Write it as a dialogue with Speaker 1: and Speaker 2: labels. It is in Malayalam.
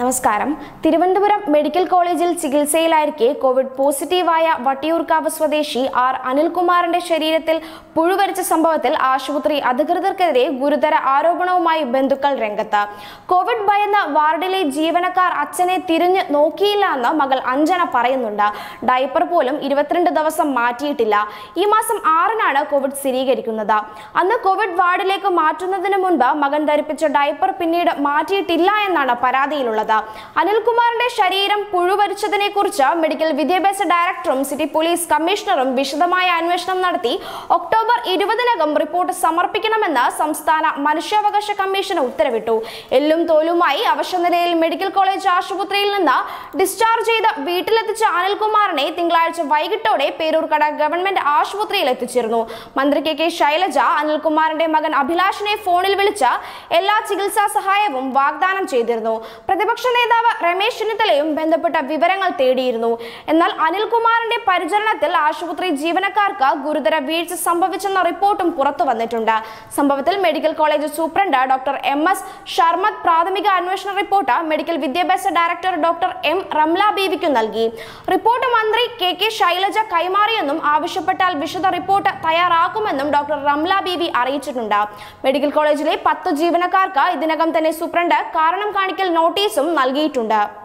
Speaker 1: നമസ്കാരം തിരുവനന്തപുരം മെഡിക്കൽ കോളേജിൽ ചികിത്സയിലായിരിക്കെ കോവിഡ് പോസിറ്റീവായ വട്ടിയൂർക്കാവ് സ്വദേശി ആർ അനിൽകുമാറിന്റെ ശരീരത്തിൽ പുഴുവരിച്ച സംഭവത്തിൽ ആശുപത്രി അധികൃതർക്കെതിരെ ഗുരുതര ആരോപണവുമായി ബന്ധുക്കൾ രംഗത്ത് കോവിഡ് ഭയന്ന് വാർഡിലെ ജീവനക്കാർ അച്ഛനെ തിരിഞ്ഞ് നോക്കിയില്ല എന്ന് മകൾ അഞ്ജന പറയുന്നുണ്ട് ഡയപ്പർ പോലും ഇരുപത്തിരണ്ട് ദിവസം മാറ്റിയിട്ടില്ല ഈ മാസം ആറിനാണ് കോവിഡ് സ്ഥിരീകരിക്കുന്നത് അന്ന് കോവിഡ് വാർഡിലേക്ക് മാറ്റുന്നതിന് മുൻപ് മകൻ ധരിപ്പിച്ച ഡയപ്പർ പിന്നീട് മാറ്റിയിട്ടില്ല എന്നാണ് പരാതിയിലുള്ളത് അനിൽകുമാറിന്റെ ശരീരം പുഴുവരിച്ചതിനെ കുറിച്ച് മെഡിക്കൽ വിദ്യാഭ്യാസ ഡയറക്ടറും സിറ്റി പോലീസ് കമ്മീഷണറും വിശദമായ അന്വേഷണം നടത്തി ഒക്ടോബർ ഇരുപതിനകം റിപ്പോർട്ട് സമർപ്പിക്കണമെന്ന് സംസ്ഥാന മനുഷ്യാവകാശ കമ്മീഷന് ഉത്തരവിട്ടു എല്ലും തോലുമായി അവശനിലയിൽ മെഡിക്കൽ കോളേജ് ആശുപത്രിയിൽ നിന്ന് ഡിസ്ചാർജ് ചെയ്ത് വീട്ടിലെത്തിച്ച അനിൽകുമാറിനെ തിങ്കളാഴ്ച വൈകിട്ടോടെ പേരൂർക്കട ഗവൺമെന്റ് ആശുപത്രിയിൽ എത്തിച്ചിരുന്നു മന്ത്രി കെ കെ ശൈലജ അനിൽകുമാറിന്റെ മകൻ അഭിലാഷിനെ ഫോണിൽ വിളിച്ച് എല്ലാ ചികിത്സാ സഹായവും വാഗ്ദാനം ചെയ്തിരുന്നു പ്രതിപക്ഷ നേതാവ് രമേശ് ചെന്നിത്തലയും ബന്ധപ്പെട്ട വിവരങ്ങൾ തേടിയിരുന്നു എന്നാൽ അനിൽകുമാറിന്റെ പരിചരണത്തിൽ ആശുപത്രി ജീവനക്കാർക്ക് ഗുരുതര വീഴ്ച സംഭവിച്ചെന്ന റിപ്പോർട്ടും പുറത്തു വന്നിട്ടുണ്ട് സംഭവത്തിൽ medical college superintendent doctor M S Sharmad പ്രാഥമിക അന്വേഷണ റിപ്പോർട്ട് മെഡിക്കൽ വിദ്യാഭ്യാസ ഡയറക്ടർ ഡോക്ടർ എം റംല ബീവിക്കു നൽകി റിപ്പോർട്ട് മന്ത്രി കെ കെ ശൈലജ കൈമാറിയെന്നും ആവശ്യപ്പെട്ടാൽ വിശദ റിപ്പോർട്ട് തയ്യാറാക്കുമെന്നും ഡോക്ടർ റംല ബീവി അറിയിച്ചിട്ടുണ്ട് മെഡിക്കൽ കോളേജിലെ പത്ത് ജീവനക്കാർക്ക് ഇതിനകം തന്നെ സൂപ്രണ്ട് കാരണം കാണിക്കൽ നോട്ടീസും നൽകിയിട്ടുണ്ട്